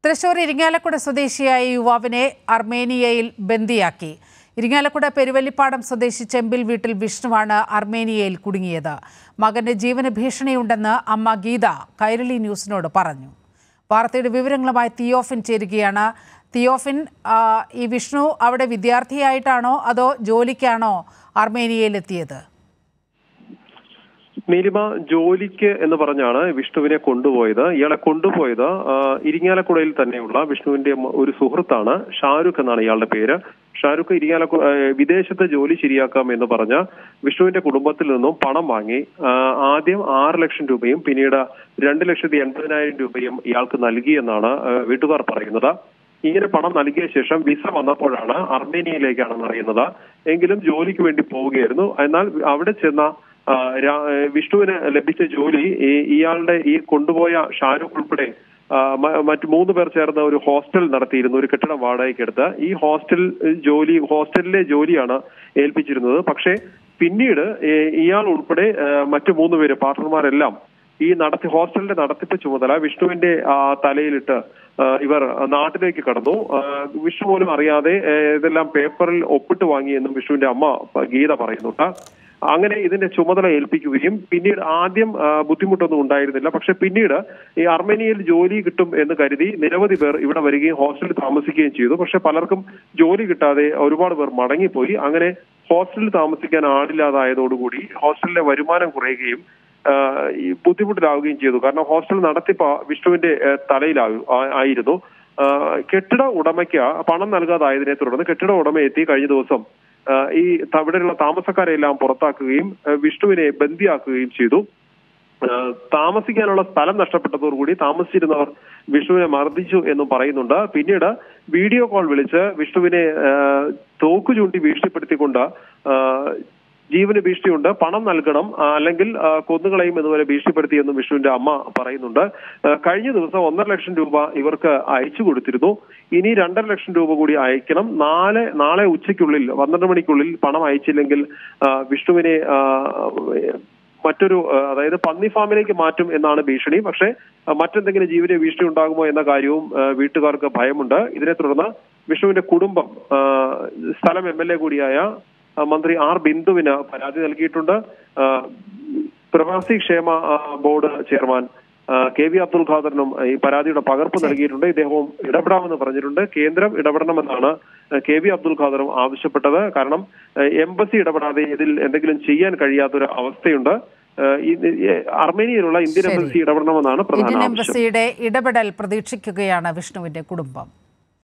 തൃശൂർ ഇരിങ്ങാലക്കുട സ്വദേശിയായ യുവാവിനെ അർമേനിയയിൽ ബന്ദിയാക്കി ഇരിങ്ങാലക്കുട പെരുവല്ലിപ്പാടം സ്വദേശി ചെമ്പിൽ വീട്ടിൽ വിഷ്ണുവാണ് അർമേനിയയിൽ കുടുങ്ങിയത് മകന് ജീവന ഭീഷണിയുണ്ടെന്ന് അമ്മ ഗീത കൈരളി ന്യൂസിനോട് പറഞ്ഞു വാർത്തയുടെ വിവരങ്ങളുമായി തിയോഫിൻ ചേരുകയാണ് തിയോഫിൻ ആ, ഈ വിഷ്ണു അവിടെ വിദ്യാർത്ഥിയായിട്ടാണോ അതോ ജോലിക്കാണോ അർമേനിയയിലെത്തിയത് നീലിമ ജോലിക്ക് എന്ന് പറഞ്ഞാണ് വിഷ്ണുവിനെ കൊണ്ടുപോയത് ഇയാളെ കൊണ്ടുപോയത് ആ, ഇരിങ്ങാലക്കുടയിൽ തന്നെയുള്ള വിഷ്ണുവിന്റെ മ- ഒരു സുഹൃത്താണ് ഷാരൂഖ് എന്നാണ് ഇയാളുടെ പേര് ഷാരൂഖ് ഇരിങ്ങാലക്കു ആ, വിദേശത്ത് ജോലി ശരിയാക്കാം എന്ന് പറഞ്ഞ വിഷ്ണുവിന്റെ കുടുംബത്തിൽ നിന്നും പണം വാങ്ങി ആ, ആദ്യം ആറ് ലക്ഷം രൂപയും പിന്നീട് രണ്ട് ലക്ഷത്തി എൺപതിനായിരം രൂപയും ഇയാൾക്ക് നൽകിയെന്നാണ് ആ, വീട്ടുകാർ പറയുന്നത് ഇങ്ങനെ പണം നൽകിയ ശേഷം വിസ വന്നപ്പോഴാണ് അർമേനിയയിലേക്കാണെന്ന് അറിയുന്നത് എങ്കിലും ജോലിക്ക് വേണ്ടി പോവുകയായിരുന്നു എന്നാൽ അവിടെ ചെന്ന ആ, രാ- ഏ, വിഷ്ണുവിന് ലഭിച്ച ജോലി ഈ ഇയാളുടെ ഈ കൊണ്ടുപോയ ഷാരൂഖ് ഉൾപ്പെടെ ആ, മ- മറ്റ് മൂന്ന് പേർ ചേർന്ന് ഒരു ഹോസ്റ്റൽ നടത്തിയിരുന്നു ഒരു കെട്ടിടം വാടകയ്ക്കെടുത്ത് ഈ ഹോസ്റ്റൽ ഏ, ജോലി ഹോസ്റ്റലിലെ ജോലിയാണ് ഏൽപ്പിച്ചിരുന്നത് പക്ഷേ പിന്നീട് ഏ, ഇയാൾ ഉൾപ്പെടെ ഏ, മറ്റു മൂന്ന് പേര് പാർട്ണർമാരെല്ലാം ഈ നടത്തി ഹോസ്റ്റലിന്റെ നടത്തിപ്പ് ചുമതല വിഷ്ണുവിന്റെ ആ, തലയിലിട്ട് ആ, ഇവർ നാട്ടിലേക്ക് കടന്നു ആ, വിഷ്ണു പോലും അറിയാതെ ഏ, ഇതെല്ലാം പേപ്പറിൽ ഒപ്പിട്ട് വാങ്ങിയെന്നും വിഷ്ണുവിന്റെ അമ്മ പ- ഗീത പറയുന്നുണ്ട് അങ്ങനെ ഇതിന്റെ ചുമതല ഏൽപ്പിക്കുകയും പിന്നീട് ആദ്യം ആ, ബുദ്ധിമുട്ടൊന്നും ഉണ്ടായിരുന്നില്ല പക്ഷെ പിന്നീട് ഈ അർമേനിയയിൽ ജോലി കിട്ടും എന്ന് കരുതി നിരവധി പേർ ഇവിടെ വരികയും ഹോസ്റ്റലിൽ താമസിക്കുകയും ചെയ്തു പക്ഷെ പലർക്കും ജോലി കിട്ടാതെ ഒരുപാട് പേർ മടങ്ങിപ്പോയി അങ്ങനെ ഹോസ്റ്റലിൽ താമസിക്കാൻ ആളില്ലാതായതോടുകൂടി ഹോസ്റ്റലിലെ വരുമാനം കുറയുകയും ആ, ഈ ബുദ്ധിമുട്ടിലാവുകയും ചെയ്തു കാരണം ഹോസ്റ്റൽ നടത്തിപ്പ് വിഷ്ണുവിന്റെ ആ, തലയിലാ- ആ- ആയിരുന്നു ആ, കെട്ടിട ഉടമയ്ക്ക് പണം നൽകാതായതിനെ തുടർന്ന് കെട്ടിട ഉടമ എത്തി കഴിഞ്ഞ ദിവസം ആ, ഈ ത- ഇവിടെയുള്ള താമസക്കാരെല്ലാം പുറത്താക്കുകയും ആ, വിഷ്ണുവിനെ ബന്ദിയാക്കുകയും ചെയ്തു ആ, താമസിക്കാനുള്ള സ്ഥലം നഷ്ടപ്പെട്ടതോടുകൂടി താമസിച്ചിരുന്നവർ വിഷ്ണുവിനെ മർദ്ദിച്ചു എന്നും പറയുന്നുണ്ട് പിന്നീട് വീഡിയോ കോൾ വിളിച്ച് വിഷ്ണുവിനെ ആ, തോക്ക് ചൂണ്ടി ഭീഷണിപ്പെടുത്തിക്കൊണ്ട് ആ, ജീവന് ഭീഷണിയുണ്ട് പണം നൽകണം ആ, അല്ലെങ്കിൽ ആ, കൊന്നുകളയും എന്നുവരെ ഭീഷണിപ്പെടുത്തിയെന്നും വിഷ്ണുവിന്റെ അമ്മ പറയുന്നുണ്ട് ആ, കഴിഞ്ഞ ദിവസം ഒന്നര ലക്ഷം രൂപ ഇവർക്ക് അയച്ചു കൊടുത്തിരുന്നു ഇനി രണ്ടര ലക്ഷം രൂപ കൂടി അയക്കണം നാളെ നാളെ ഉച്ചയ്ക്കുള്ളിൽ പന്ത്രണ്ട് മണിക്കുള്ളിൽ പണം അയച്ചില്ലെങ്കിൽ ആ, വിഷ്ണുവിനെ ആ, മറ്റൊരു ആ, അതായത് പന്നി ഫാമിലേക്ക് മാറ്റും എന്നാണ് ഭീഷണി പക്ഷേ ആ, മറ്റെന്തെങ്കിലും ജീവന് ഭീഷണി ഉണ്ടാകുമോ എന്ന കാര്യവും ആ, വീട്ടുകാർക്ക് ഭയമുണ്ട് ഇതിനെ തുടർന്ന് വിഷ്ണുവിന്റെ കുടുംബം ആ, സ്ഥലം എം എൽ എ കൂടിയായ ആ, മന്ത്രി ആർ ബിന്ദുവിന് പരാതി നൽകിയിട്ടുണ്ട് ആ, പ്രവാസി ക്ഷേമ ആ, ബോർഡ് ചെയർമാൻ ആ, കെ വി അബ്ദുൽ ഖാദറിനും ഈ പരാതിയുടെ പകർപ്പ് നൽകിയിട്ടുണ്ട് ഇദ്ദേഹവും ഇടപെടാമെന്ന് പറഞ്ഞിട്ടുണ്ട് കേന്ദ്രം ഇടപെടണമെന്നാണ് കെ വി അബ്ദുൽ ഖാദറും ആവശ്യപ്പെട്ടത് കാരണം ആ, എംബസി ഇടപെടാതെ ഇതിൽ എന്തെങ്കിലും ചെയ്യാൻ കഴിയാത്തൊരു അവസ്ഥയുണ്ട് ആ, ഈ- ഈ അർമേനിയയിലുള്ള ഇന്ത്യൻ ശരി. എംബസി ഇടപെടണമെന്നാണ് പ്രധാന ഇന്ത്യൻ ആവശ്യം എംബസിയുടെ ഇടപെടൽ പ്രതീക്ഷിക്കുകയാണ് വിഷ്ണുവിന്റെ കുടുംബം